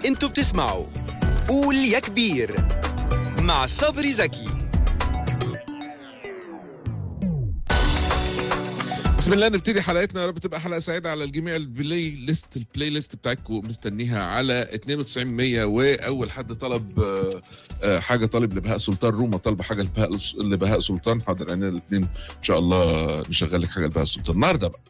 انتوا بتسمعوا قول يا كبير مع صبري زكي بسم الله نبتدي حلقتنا يا رب تبقى حلقه سعيده على الجميع البلاي ليست البلاي ليست بتاعتكم مستنيها على 92 100 واول حد طلب آه، آه، حاجه طالب لبهاء سلطان روما طالبه حاجه لبهاء لبهاء سلطان حاضر عينينا الاثنين ان شاء الله نشغل لك حاجه لبهاء سلطان النهارده بقى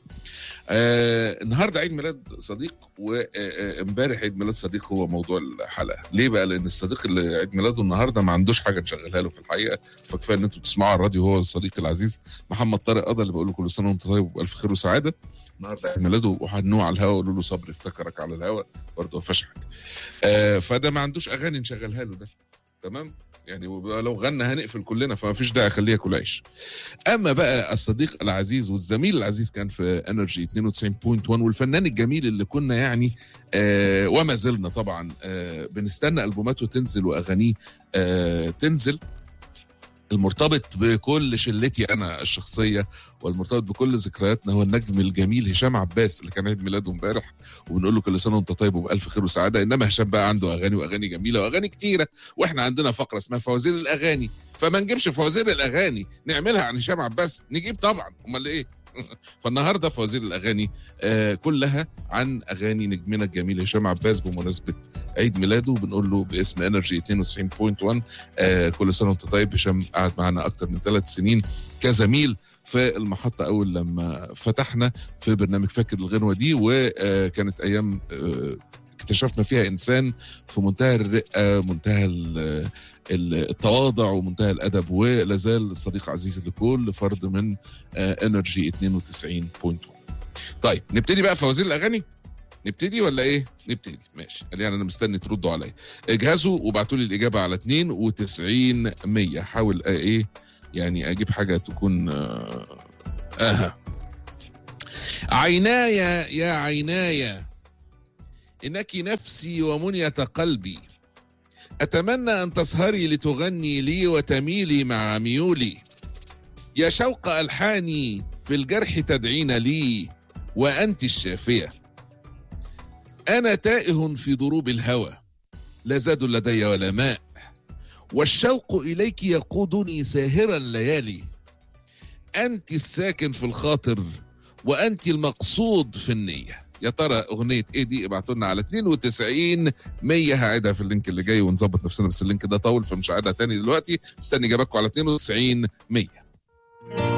آه النهارده عيد ميلاد صديق وامبارح عيد ميلاد صديق هو موضوع الحلقه ليه بقى لان الصديق اللي عيد ميلاده النهارده ما عندوش حاجه نشغلها له في الحقيقه فكفايه ان انتوا تسمعوا على الراديو هو الصديق العزيز محمد طارق قضى اللي بقول له كل سنه وانت طيب والف خير وسعاده النهارده عيد ميلاده وحنوه على الهوا قولوا له صبري افتكرك على الهوا برضه فشحت آه فده ما عندوش اغاني نشغلها له ده تمام يعني لو غنى هنقفل كلنا فما فيش داعي اخليه ياكل عيش اما بقى الصديق العزيز والزميل العزيز كان في انرجي 92.1 والفنان الجميل اللي كنا يعني آه وما زلنا طبعا آه بنستنى البوماته تنزل واغانيه آه تنزل المرتبط بكل شلتي انا الشخصيه والمرتبط بكل ذكرياتنا هو النجم الجميل هشام عباس اللي كان عيد ميلاده امبارح وبنقول له كل سنه وانت طيب وبالف خير وسعاده انما هشام بقى عنده اغاني واغاني جميله واغاني كتيره واحنا عندنا فقره اسمها فوازير الاغاني فما نجيبش فوازير الاغاني نعملها عن هشام عباس نجيب طبعا امال ايه فالنهارده فوازير الاغاني آه كلها عن اغاني نجمنا الجميل هشام عباس بمناسبه عيد ميلاده بنقول له باسم انرجي 92.1 آه كل سنه وانت طيب هشام قعد معانا اكتر من ثلاث سنين كزميل في المحطة أول لما فتحنا في برنامج فاكر الغنوة دي وكانت أيام آه، اكتشفنا فيها إنسان في منتهى الرقة منتهى ال- ال- التواضع ومنتهى الأدب ولازال صديق عزيز لكل فرد من انرجي 92.1 طيب نبتدي بقى فوازير الأغاني نبتدي ولا ايه؟ نبتدي ماشي قال يعني انا مستني تردوا عليا اجهزوا وابعتوا لي الاجابه على 92 100 حاول آه، ايه يعني اجيب حاجه تكون آه آه. عيناي يا عيناي انك نفسي ومنيه قلبي اتمنى ان تسهري لتغني لي وتميلي مع ميولي يا شوق الحاني في الجرح تدعين لي وانت الشافيه انا تائه في ضروب الهوى لا زاد لدي ولا ماء والشوق اليك يقودني ساهر الليالي انت الساكن في الخاطر وانت المقصود في النيه يا ترى اغنيه ايه دي ابعتوا لنا على 92 100 هعيدها في اللينك اللي جاي ونظبط نفسنا بس اللينك ده طول فمش هعيدها تاني دلوقتي مستني اجاباتكم على 92 100